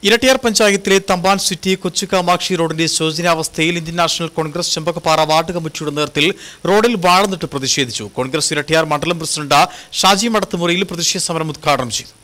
ഇരട്ടിയാർ പഞ്ചായത്തിലെ തമ്പാൻ സിറ്റി കൊച്ചു കാമാക്ഷി റോഡിന്റെ ശോചനീയാവസ്ഥയിൽ ഇന്ത്യൻ നാഷണൽ കോൺഗ്രസ് ചെമ്പകപ്പാറ വാർഡ് കമ്മിറ്റിയുടെ നേതൃത്വത്തിൽ റോഡിൽ വാഴന്നിട്ട് പ്രതിഷേധിച്ചു കോൺഗ്രസ് ഇരട്ടിയാർ മണ്ഡലം പ്രസിഡന്റ് ഷാജി മടത്തുമുറിയിൽ പ്രതിഷേധ സമരം ഉദ്ഘാടനം ചെയ്തു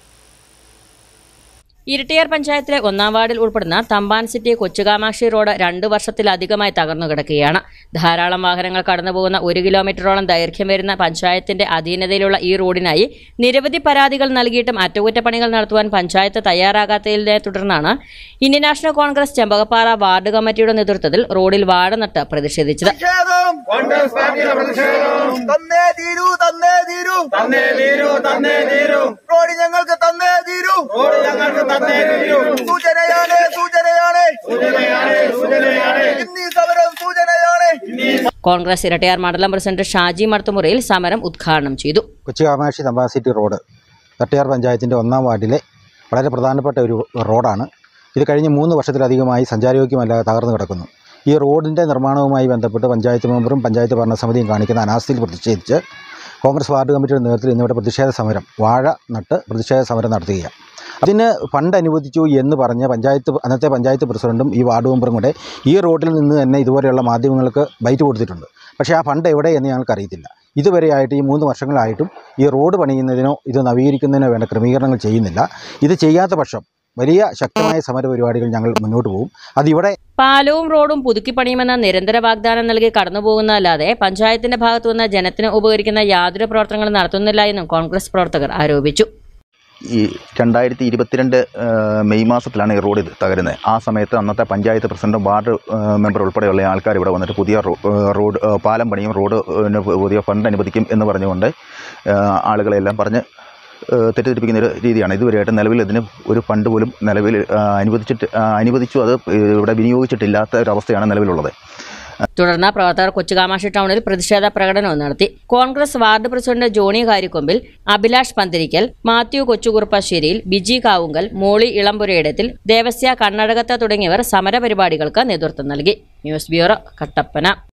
ഇരട്ടിയാർ പഞ്ചായത്തിലെ ഒന്നാം വാർഡിൽ ഉൾപ്പെടുന്ന തമ്പാൻ സിറ്റി കൊച്ചുകാമാക്ഷി റോഡ് രണ്ടു വർഷത്തിലധികമായി തകർന്നു കിടക്കുകയാണ് ധാരാളം വാഹനങ്ങൾ കടന്നുപോകുന്ന ഒരു കിലോമീറ്ററോളം ദൈർഘ്യം വരുന്ന പഞ്ചായത്തിന്റെ അധീനതയിലുള്ള ഈ റോഡിനായി നിരവധി പരാതികൾ നൽകിയിട്ടും അറ്റകുറ്റപ്പണികൾ നടത്തുവാൻ പഞ്ചായത്ത് തയ്യാറാകാത്തതിനെ തുടർന്നാണ് ഇന്ത്യൻ നാഷണൽ കോൺഗ്രസ് ചെമ്പകപ്പാറ വാർഡ് കമ്മിറ്റിയുടെ നേതൃത്വത്തിൽ റോഡിൽ വാഴ നട്ട് പ്രതിഷേധിച്ചത് പ്രതിഷേധം കോൺഗ്രസ് പാർട്ടിയുടെ പ്രതിഷേധം തന്നേ തീരൂ തന്നേ തീരൂ തന്നേ തീരൂ തന്നേ തീരൂ റോഡ് ഞങ്ങൾക്ക് തന്നേ തീരൂ റോഡ് ഞങ്ങൾക്ക് തന്നേ തീരൂ സൂചനയാണ് സൂചനയാണ് സൂചനയാണ് സൂചനയാണ് ഇന്നീ സമരം സൂചനയാണ് കോൺഗ്രസ് ഇരട്ടിയാർ മണ്ഡലം പ്രസിഡന്റ് ഷാജി മടത്തുമുറിയിൽ സമരം ഉദ്ഘാടനം ചെയ്തു കൊച്ചി കാമാക്ഷി തമ്പാസിറ്റി റോഡ് തട്ടിയാർ പഞ്ചായത്തിൻ്റെ ഒന്നാം വാർഡിലെ വളരെ പ്രധാനപ്പെട്ട ഒരു റോഡാണ് ഇത് കഴിഞ്ഞ മൂന്ന് വർഷത്തിലധികമായി സഞ്ചാരയോഗ്യമല്ലാതെ തകർന്നു കിടക്കുന്നു ഈ റോഡിൻ്റെ നിർമ്മാണവുമായി ബന്ധപ്പെട്ട് പഞ്ചായത്ത് മെമ്പറും പഞ്ചായത്ത് ഭരണസമിതിയും കാണിക്കുന്ന അനാസ്ഥയിൽ പ്രതിഷേധിച്ച് കോൺഗ്രസ് വാർഡ് കമ്മിറ്റിയുടെ നേതൃത്വത്തിൽ ഇന്നിവിടെ പ്രതിഷേധ സമരം വാഴ നട്ട് പ്രതിഷേധ സമരം നടത്തുകയാണ് അതിന് ഫണ്ട് അനുവദിച്ചു എന്ന് പറഞ്ഞ് പഞ്ചായത്ത് അന്നത്തെ പഞ്ചായത്ത് പ്രസിഡന്റും ഈ വാർഡ് മെമ്പറും കൂടെ ഈ റോഡിൽ നിന്ന് തന്നെ ഇതുപോലെയുള്ള മാധ്യമങ്ങൾക്ക് ബൈറ്റ് കൊടുത്തിട്ടുണ്ട് പക്ഷേ ആ ഫണ്ട് എവിടെ എന്ന് ഞങ്ങൾക്ക് അറിയത്തില്ല ഇതുവരെയായിട്ട് ഈ മൂന്ന് വർഷങ്ങളായിട്ടും ഈ റോഡ് പണിയുന്നതിനോ ഇത് നവീകരിക്കുന്നതിനോ വേണ്ട ക്രമീകരണങ്ങൾ ചെയ്യുന്നില്ല ഇത് ചെയ്യാത്ത പക്ഷം വലിയ ശക്തമായ സമര പരിപാടികൾ ഞങ്ങൾ മുന്നോട്ട് പോകും അതിവിടെ പാലവും റോഡും പുതുക്കിപ്പണിയുമെന്ന നിരന്തര വാഗ്ദാനം നൽകി കടന്നുപോകുന്നതല്ലാതെ പഞ്ചായത്തിന്റെ ഭാഗത്തുനിന്ന് ജനത്തിന് ഉപകരിക്കുന്ന യാതൊരു പ്രവർത്തനങ്ങളും നടത്തുന്നില്ല എന്നും കോൺഗ്രസ് പ്രവർത്തകർ ആരോപിച്ചു ഈ രണ്ടായിരത്തി ഇരുപത്തിരണ്ട് മെയ് മാസത്തിലാണ് ഈ റോഡ് ഇത് തകരുന്നത് ആ സമയത്ത് അന്നത്തെ പഞ്ചായത്ത് പ്രസിഡന്റും വാർഡ് ഏഹ്, മെമ്പർ ഉൾപ്പെടെയുള്ള ആൾക്കാർ ഇവിടെ വന്നിട്ട് പുതിയ റോ- ഏഹ്, റോഡ് ഏഹ്, പാലം പണിയും റോഡ് ഏഹ്, പുതിയ ഫണ്ട് അനുവദിക്കും എന്ന് പറഞ്ഞുകൊണ്ട് ഏഹ്, ആളുകളെല്ലാം പറഞ്ഞ് ഏഹ്, തെറ്റിദ്ധരിപ്പിക്കുന്ന ഒരു രീതിയാണ് ഇതുവരെയായിട്ട് നിലവിൽ ഇതിന് ഒരു ഫണ്ട് പോലും നിലവിൽ ഏഹ്, അനുവദിച്ചിട്ട് ഏഹ്, അനുവദിച്ചു അത് ഇവിടെ വിനിയോഗിച്ചിട്ടില്ലാത്ത ഒരവസ്ഥയാണ് നിലവിലുള്ളത് തുടർന്ന് പ്രവർത്തകർ കൊച്ചുകാമാക്ഷി ടൗണിൽ പ്രതിഷേധ പ്രകടനവും നടത്തി കോൺഗ്രസ് വാർഡ് പ്രസിഡന്റ് ജോണി കാരിക്കൊമ്പിൽ അഭിലാഷ് പന്തിരിക്കൽ മാത്യു കൊച്ചുകുറുപ്പശ്ശേരിയിൽ ബിജി കാവുങ്കൽ മോളി ഇളമ്പുരയിടത്തിൽ ദേവസ്യ കണ്ണടകത്ത് തുടങ്ങിയവർ സമരപരിപാടികൾക്ക് നേതൃത്വം നൽകി ന്യൂസ് ബ്യൂറോ കട്ടപ്പന